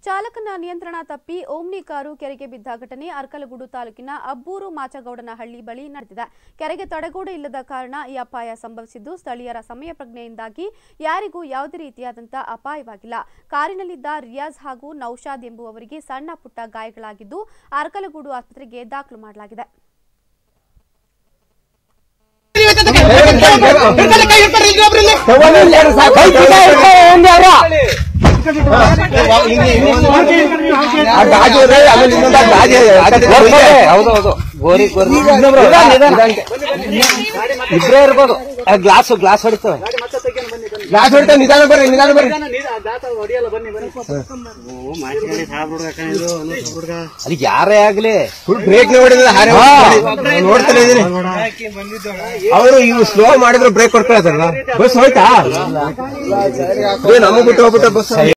ಚಾಲಕನ ನಿಯಂತ್ರಣ ತಪ್ಪಿ ಓಮ್ನಿ ಕಾರು ಕೆರೆಗೆ ಬಿದ್ದ ಘಟನೆ ಅರ್ಕಲಗೂಡು ತಾಲೂಕಿನ ಅಬ್ಬೂರು ಮಾಚಗೌಡನಹಳ್ಳಿ ಬಳಿ ನಡೆದಿದೆ ಕೆರೆಗೆ ತಡೆಗೋಡೆ ಇಲ್ಲದ ಕಾರಣ ಈ ಅಪಾಯ ಸಂಭವಿಸಿದ್ದು ಸ್ಥಳೀಯರ ಸಮಯ ಪ್ರಜ್ಞೆಯಿಂದಾಗಿ ಯಾರಿಗೂ ಯಾವುದೇ ರೀತಿಯಾದಂತಹ ಅಪಾಯವಾಗಿಲ್ಲ ಕಾರಿನಲ್ಲಿದ್ದ ರಿಯಾಜ್ ಹಾಗೂ ನೌಶಾದ್ ಎಂಬುವವರಿಗೆ ಸಣ್ಣ ಪುಟ್ಟ ಗಾಯಗಳಾಗಿದ್ದು ಅರ್ಕಲಗೂಡು ಆಸ್ಪತ್ರೆಗೆ ದಾಖಲು ಮಾಡಲಾಗಿದೆ ಹೌದೌದು ಗೋರಿ ಗೋರಿ ಇಬ್ರೇ ಇರ್ಬೋದು ಗ್ಲಾಸ್ ಗ್ಲಾಸ್ ಹೊಡಿತವೆ ಗ್ಲಾಸ್ ಹೊಡಿತಾ ನಿಧಾನ ಬರ್ರಿ ನಿಧಾನ ಬರ್ರಿ ಅದಕ್ಕೆ ಯಾರೇ ಆಗ್ಲಿ ಫುಲ್ ಬ್ರೇಕ್ ಹೊಡಿದ್ರೆ ಹಾರೆ ನೋಡ್ತಾನೆ ಇದೀನಿ ಅವರು ಇವು ಸ್ಲೋ ಮಾಡಿದ್ರು ಬ್ರೇಕ್ ಕೊಡ್ತಾ ಇದಾರಲ್ಲ ಬಸ್ ಹೋಯ್ತಾ ಏ, ನಮಗ್ ಬಿಟ್ಟು ಹೋಗ್ಬಿಟ್ಟ ಬಸ್